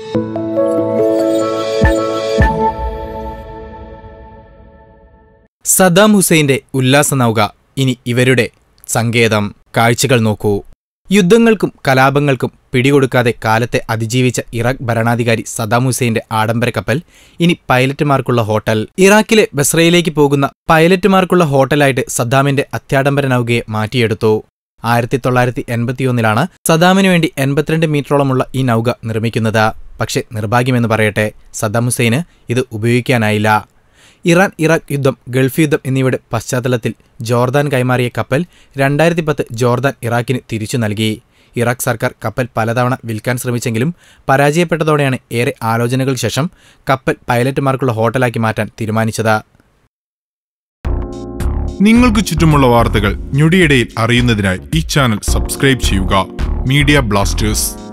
Saddam ഹുസൈന്റെ ഉല്ലാസ നൗക ഇനി ഇവരുടെ സങ്കേതം കാഴ്ചകൾ നോക്കൂ യുദ്ധങ്ങൾക്കും കലാപങ്ങൾക്കും പിടികൊടുക്കാതെ കാലത്തെ അതിജീവിച്ച ഇറാഖ് ഭരണാധികാരി സദ്ദാം ഹുസൈന്റെ ആഡംബര കപ്പൽ ഇനി പൈലറ്റുമാർക്കുള്ള ഹോട്ടൽ ഇറാഖിലെ ബസ്രയിലേക്ക് പോകുന്ന പൈലറ്റുമാർക്കുള്ള ഹോട്ടലായിട്ട് സദ്ദാമിന്റെ അത്യാഡംബര നൗകയെ മാറ്റിയെടുത്തു ആയിരത്തി തൊള്ളായിരത്തി എൺപത്തിയൊന്നിലാണ് സദ്ദാമിനു വേണ്ടി എൺപത്തിരണ്ട് മീറ്ററോളമുള്ള ഈ നൗക നിർമ്മിക്കുന്നത് പക്ഷേ നിർഭാഗ്യമെന്ന് പറയട്ടെ സദ്ദാം ഹുസൈന് ഇത് ഉപയോഗിക്കാനായില്ല ഇറാൻ ഇറാഖ് യുദ്ധം ഗൾഫ് യുദ്ധം എന്നിവയുടെ പശ്ചാത്തലത്തിൽ ജോർദാൻ കൈമാറിയ കപ്പൽ രണ്ടായിരത്തി പത്ത് ജോർദാൻ ഇറാഖിന് തിരിച്ചു നൽകി ഇറാഖ് സർക്കാർ കപ്പൽ പലതവണ വിൽക്കാൻ ശ്രമിച്ചെങ്കിലും പരാജയപ്പെട്ടതോടെയാണ് ഏറെ ആലോചനകൾക്ക് ശേഷം കപ്പൽ പൈലറ്റുമാർക്കുള്ള ഹോട്ടലാക്കി മാറ്റാൻ തീരുമാനിച്ചത് നിങ്ങൾക്ക് ചുറ്റുമുള്ള വാർത്തകൾ ഞൊടിയിടയിൽ അറിയുന്നതിനായി ഈ ചാനൽ സബ്സ്ക്രൈബ് ചെയ്യുക മീഡിയ ബ്ലാസ്റ്റേഴ്സ്